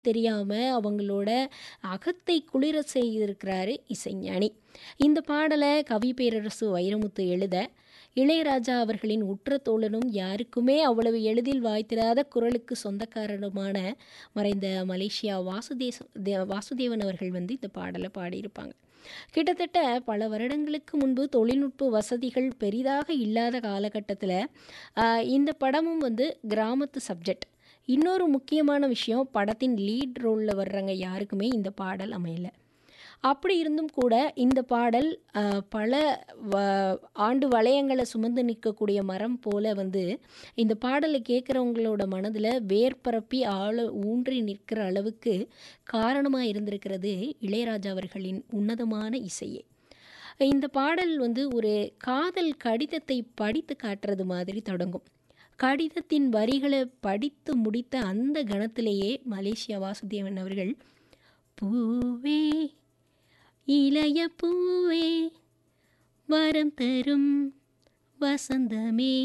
தெரியாம அவங்களோட அகத்தை குளிர செய்திருக்கிறாரு இசைஞானி. இந்த பாடல கவி பேரரசு வைரமுத்து எழுத, இளையராஜா அவர்களின் உற்ற தோழனும், யாருக்குமே அவ்வளவு எளிதில் வாய்த்திராத குரலுக்கு சொந்தக்காரருமான மறைந்த மலேசியா வாசுதேச தே வாசுதேவன் அவர்கள் வந்து இந்த பாடல பாடியிருப்பாங்க. கிட்டத்தட்ட பல வருடங்களுக்கு முன்பு தொழில்நுட்ப வசதிகள் பெரிதாக இல்லாத காலகட்டத்தில, அ இந்த படமும் வந்து கிராமத்து சப்ஜெக்ட். இன்னொரு முக்கியமான விஷயம், படத்தின் லீட் ரோல்ல வர்றவங்க யாருக்குமே இந்த பாடல் அமையல. அப்படி இருந்தும் கூட இந்த பாடல் அ பல வ ஆண்டு வளையங்கள சுமந்து நிற்கக்கூடிய மரம் போல வந்து, இந்த பாடல கேட்கிறவங்களோட மனதில வேர் பரப்பி ஆழ ஊன்றி நிற்கிற அளவுக்கு காரணமா இருந்திருக்கிறது இளையராஜா அவர்களின் உன்னதமான இசையே. இந்த பாடல் வந்து ஒரு காதல் கடிதத்தை படித்து காட்டுறது மாதிரி தொடங்கும். கடிதத்தின் வரிகள படித்து முடித்த அந்த கணத்திலேயே மலேசியா வாசுதேவன் அவர்கள், "பூவே இளைய பூவே வரம் தரும் வசந்தமே"